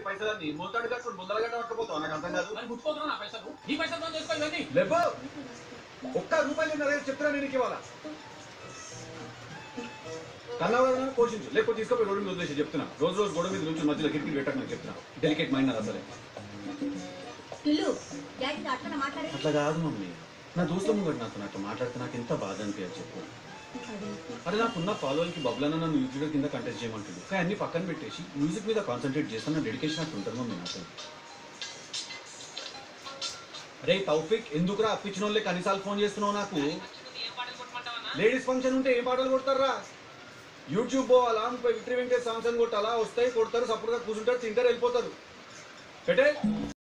పైసలన్నీ మొత్తాడు కట్టుకుని ముందర గట్ట పట్టకపోతావు నాకు అర్థం కాదు మరి ముట్టుకోతున్నా నా పైసలు నీ పైసలతో చేసుకో ఇవన్నీ లేపో ఒక్క రూపాయలు నా దగ్గర చెప్తున్నా నేను ఇవ్వాలా కన్నావు కదా నన్ను పోషించు లేకపోతే తీసుకొని గొడవ మీద వదిలేసి చెప్తున్నా రోజు రోజు గొడవ మీద నుంచి మధ్యలో కిటికీ పెట్టక నాకు చెప్తున్నా డెలికేట్ మైండ్ నాది అసలే టిల్లు డాడీ అట్లా మాట్లాడే అట్లా కాదు మమ్మీ నా దోస్తుల ముంగడు నాతో నాతో మాట్లాడితే నాకు ఎంత బాధ అనిపించదు చెప్పు అరే నాకున్న ఫాలోవర్కి బబ్లన్న నన్ను యూట్యూబర్ కింద కంటెస్ట్ చేయమంటుంది కానీ అన్ని పక్కన పెట్టేసి మ్యూజిక్ మీద కాన్సన్ట్రేట్ చేస్తాను డెడికేషన్ నాకు ఉంటుంది మమ్మీ నాకు రే తౌఫిక్ ఎందుకురా అప్పించిన వాళ్ళకి అన్నిసార్లు ఫోన్ చేస్తున్నావు నాకు లేడీస్ ఫంక్షన్ ఉంటే ఏం పాటలు కొడతారా యూట్యూబ్ పోవాలా ముప్పై విక్టరీ వెంకటేష్ సాంగ్స్ అని కొట్టాలా వస్తాయి కొడతారు సపోర్ట్గా కూర్చుంటారు తింటారు వెళ్ళిపోతారు పెట్టే